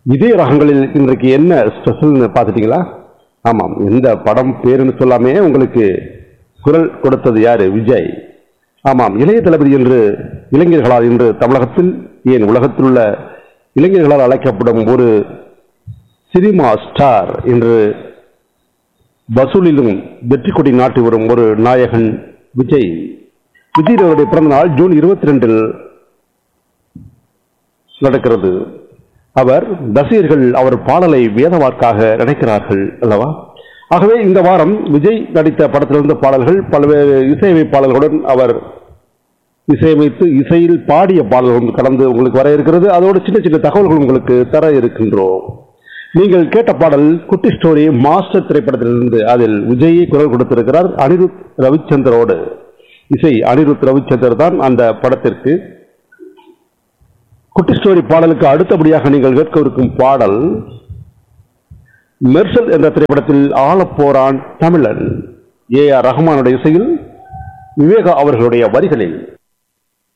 இதே ரகங்களில் இன்றைக்கு என்ன ஸ்பெஷல்னு பார்த்துட்டீங்களா ஆமாம் எந்த படம் பேருன்னு சொல்லாமே உங்களுக்கு குரல் கொடுத்தது யாரு விஜய் ஆமாம் இளைய தளபதி என்று இளைஞர்களால் இன்று தமிழகத்தில் ஏன் உலகத்தில் உள்ள இளைஞர்களால் அழைக்கப்படும் ஒரு சினிமா ஸ்டார் என்று வசூலிலும் வெற்றி கொடி நாட்டி வரும் ஒரு நாயகன் விஜய் விஜய் அவருடைய பிறந்த நாள் ஜூன் இருபத்தி ரெண்டில் நடக்கிறது அவர் ரசிகர்கள் அவர் பாடலை வேதவாக்காக நினைக்கிறார்கள் அல்லவா ஆகவே இந்த வாரம் விஜய் நடித்த படத்திலிருந்து பாடல்கள் பல்வேறு இசையமைப்பாளர்களுடன் அவர் இசையமைத்து இசையில் பாடிய பாடல்களும் கலந்து உங்களுக்கு வர இருக்கிறது அதோடு சின்ன சின்ன தகவல்கள் உங்களுக்கு தர இருக்கின்றோம் நீங்கள் கேட்ட பாடல் குட்டி ஸ்டோரி மாஸ்டர் திரைப்படத்திலிருந்து அதில் விஜயை குரல் கொடுத்திருக்கிறார் அனிருத் ரவிச்சந்திரோடு இசை அனிருத் ரவிச்சந்தர் தான் அந்த படத்திற்கு குட்டி ஸ்டோரி பாடலுக்கு அடுத்தபடியாக நீங்கள் கேட்கவிருக்கும் பாடல் மெர்சல் என்ற திரைப்படத்தில் ஆளப்போரான் தமிழன் ஏ ஆர் ரஹ்மானுடைய இசையில் விவேகா அவர்களுடைய வரிகளில்